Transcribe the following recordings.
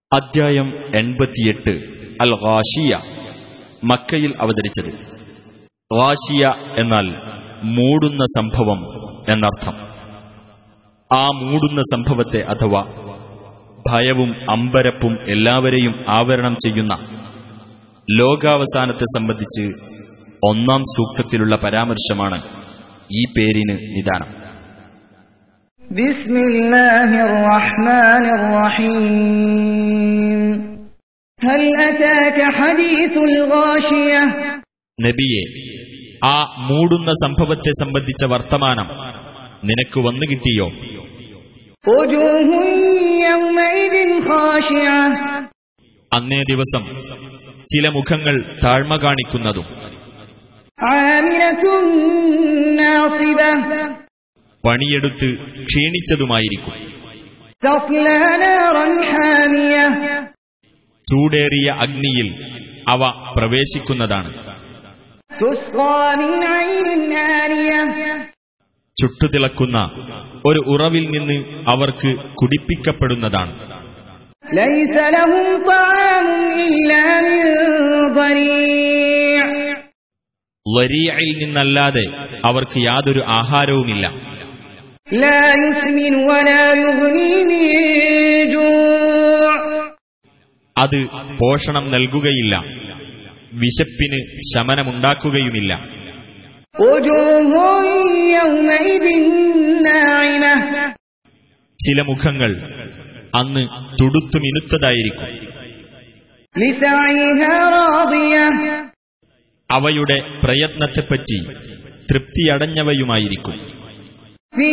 അദ്ധ്യായം എൺപത്തിയെട്ട് അൽ ഗാഷിയ മക്കയിൽ അവതരിച്ചത് ഗാഷിയ എന്നാൽ മൂടുന്ന സംഭവം എന്നർത്ഥം ആ മൂടുന്ന സംഭവത്തെ അഥവാ ഭയവും അമ്പരപ്പും എല്ലാവരെയും ആവരണം ചെയ്യുന്ന ലോകാവസാനത്തെ സംബന്ധിച്ച് ഒന്നാം സൂക്തത്തിലുള്ള പരാമർശമാണ് ഈ പേരിന് നിദാനം بسم الله الرحمن الرحيم هل أتاك حديث الغاشية നബിയെ ആ മൂടുന്ന സംഭവത്തെ സംബന്ധിച്ച വർത്തമാനം നിനക്ക് വന്നു കിട്ടിയോ وجوه يومئذ خاشعة അന്നേ ദിവസം ചില മുഖങ്ങൾ താഴ്മ കാണിക്കുന്നതും عاملة ناصبة പണിയെടുത്ത് ക്ഷീണിച്ചതുമായിരിക്കും تصلى نارا حامية ചൂടേറിയ അഗ്നിയിൽ അവ പ്രവേശിക്കുന്നതാണ് تسقى من عين آنية ചുട്ടുതിളക്കുന്ന ഒരു ഉറവിൽ നിന്ന് അവർക്ക് കുടിപ്പിക്കപ്പെടുന്നതാണ് ليس لهم طعام إلا من ضريع ലരീയിൽ നിന്നല്ലാതെ അവർക്ക് യാതൊരു ആഹാരവുമില്ല لا يسمن ولا يغني من جوع അത് പോഷണം നൽകുകയില്ല വിശപ്പിന് ശമനമുണ്ടാക്കുകയുമില്ല وجوه يومئذ ناعمة ചില മുഖങ്ങൾ അന്ന് തുടുത്തു മിനുത്തതായിരിക്കും لسعيها راضية അവയുടെ പ്രയത്നത്തെപ്പറ്റി തൃപ്തിയടഞ്ഞവയുമായിരിക്കും في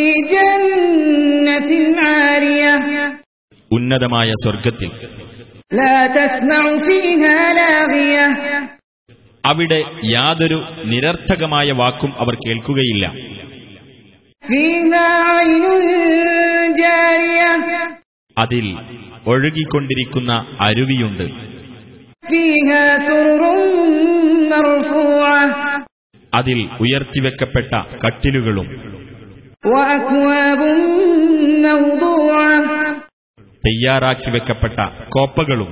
جنة عالية ഉന്നതമായ സ്വർഗത്തിൽ لا تسمع فيها لاغية അവിടെ യാതൊരു നിരർത്ഥകമായ വാക്കും അവർ കേൾക്കുകയില്ല فيها عين جارية അതിൽ ഒഴുകിക്കൊണ്ടിരിക്കുന്ന അരുവിയുണ്ട് فيها سرر مرفوعة അതിൽ ഉയർത്തിവെക്കപ്പെട്ട കട്ടിലുകളും وأكواب موضوعة തയ്യാറാക്കി വെക്കപ്പെട്ട കോപ്പകളും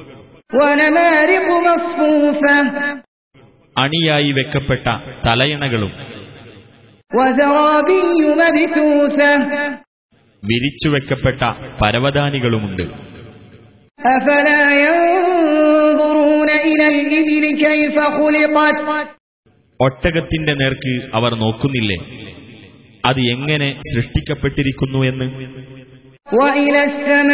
ونمارق مصفوفة അണിയായി വെക്കപ്പെട്ട തലയണകളും وزرابي مبثوثة വിരിച്ചുവെക്കപ്പെട്ട പരവതാനികളുമുണ്ട് أفلا ينظرون إلى الإبل كيف خلقت ഒട്ടകത്തിന്റെ നേർക്ക് അവർ നോക്കുന്നില്ലേ അത് എങ്ങനെ സൃഷ്ടിക്കപ്പെട്ടിരിക്കുന്നു എന്ന് وإلى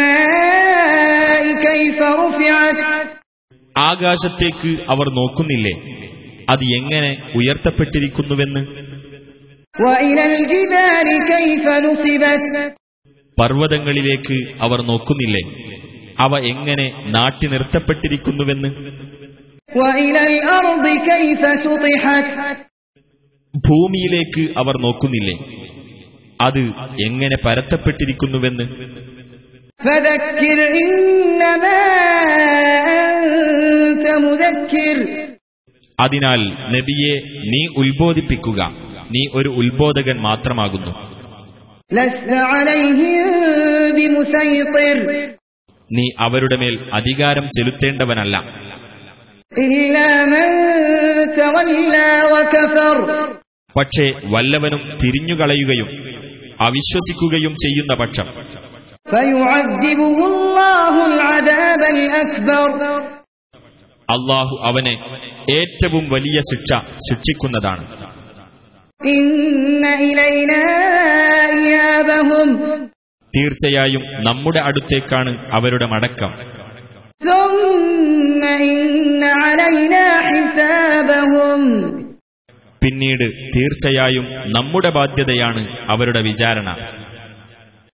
السماء كيف رفعت ആകാശത്തേക്ക് അവർ നോക്കുന്നില്ലേ അത് എങ്ങനെ ഉയർത്തപ്പെട്ടിരിക്കുന്നുവെന്ന് وإلى الجبال كيف نصبت പർവ്വതങ്ങളിലേക്ക് അവർ നോക്കുന്നില്ലേ അവ എങ്ങനെ നാട്ടി നിർത്തപ്പെട്ടിരിക്കുന്നുവെന്ന് وإلى الأرض كيف سطحت ഭൂമിയിലേക്ക് അവർ നോക്കുന്നില്ലേ അത് എങ്ങനെ പരത്തപ്പെട്ടിരിക്കുന്നുവെന്ന് فذكر إنما أنت مذكر അതിനാൽ നബിയെ നീ ഉത്ബോധിപ്പിക്കുക നീ ഒരു ഉത്ബോധകൻ മാത്രമാകുന്നു لست عليهم بمسيطر നീ അവരുടെ മേൽ അധികാരം ചെലുത്തേണ്ടവനല്ല إلا من تولى وكفر പക്ഷേ വല്ലവനും തിരിഞ്ഞുകളയുകയും അവിശ്വസിക്കുകയും ചെയ്യുന്ന പക്ഷം فيعذبه الله العذاب الأكبر അള്ളാഹു അവനെ ഏറ്റവും വലിയ ശിക്ഷ ശിക്ഷിക്കുന്നതാണ് إن إلينا إيابهم തീർച്ചയായും നമ്മുടെ അടുത്തേക്കാണ് അവരുടെ മടക്കം ثم إن علينا حسابهم പിന്നീട് തീർച്ചയായും നമ്മുടെ ബാധ്യതയാണ് അവരുടെ വിചാരണ